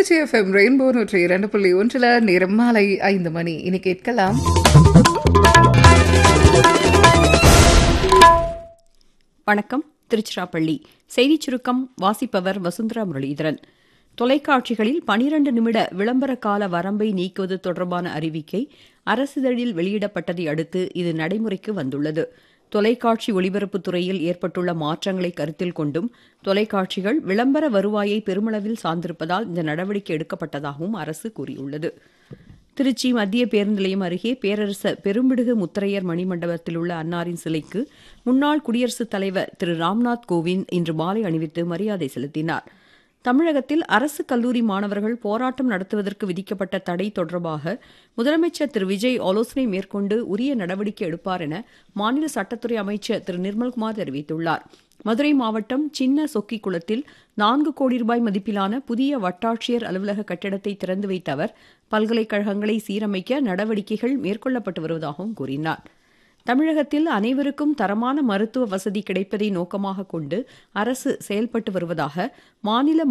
Trichy FM rainbow நூற்றி இரண்டு புள்ளி ஒன்றில் நேரம் மாலை ஐந்து மணி இனி கேட்கலாம் வணக்கம் திருச்சிராப்பள்ளி செய்திச் சுருக்கம் வாசிப்பவர் வசுந்தரா முரளிதரன் தொலைக்காட்சிகளில் பனிரண்டு நிமிட விளம்பர கால வரம்பை நீக்குவது தொடர்பான அறிவிக்கை அரசிதழில் வெளியிடப்பட்டதை அடுத்து இது நடைமுறைக்கு வந்துள்ளது தொலைக்காட்சி ஒளிபரப்புத் துறையில் ஏற்பட்டுள்ள மாற்றங்களை கருத்தில் கொண்டும் தொலைக்காட்சிகள் விளம்பர வருவாயை பெருமளவில் சார்ந்திருப்பதால் இந்த நடவடிக்கை எடுக்கப்பட்டதாகவும் அரசு கூறியுள்ளது திருச்சி மத்திய பேருந்து நிலையம் அருகே பேரரசர் பெரும்பிடுகு முத்தரையர் மணிமண்டபத்தில் உள்ள அன்னாரின் சிலைக்கு முன்னாள் குடியரசுத் தலைவர் திரு ராம்நாத் கோவிந்த் இன்று மாலை அணிவித்து மரியாதை செலுத்தினார் தமிழகத்தில் அரசு கல்லூரி மாணவர்கள் போராட்டம் நடத்துவதற்கு விதிக்கப்பட்ட தடை தொடர்பாக முதலமைச்சர் திரு விஜய் ஆலோசனை மேற்கொண்டு உரிய நடவடிக்கை எடுப்பார் என மாநில சட்டத்துறை அமைச்சர் திரு நிர்மல்குமார் தெரிவித்துள்ளார் மதுரை மாவட்டம் சின்ன சொக்கிக்குளத்தில் நான்கு கோடி ரூபாய் மதிப்பிலான புதிய வட்டாட்சியர் அலுவலக கட்டிடத்தை திறந்து வைத்த அவர் பல்கலைக்கழகங்களை சீரமைக்க நடவடிக்கைகள் மேற்கொள்ளப்பட்டு வருவதாகவும் கூறினார் தமிழகத்தில் அனைவருக்கும் தரமான மருத்துவ வசதி கிடைப்பதை நோக்கமாக கொண்டு அரசு செயல்பட்டு வருவதாக மாநில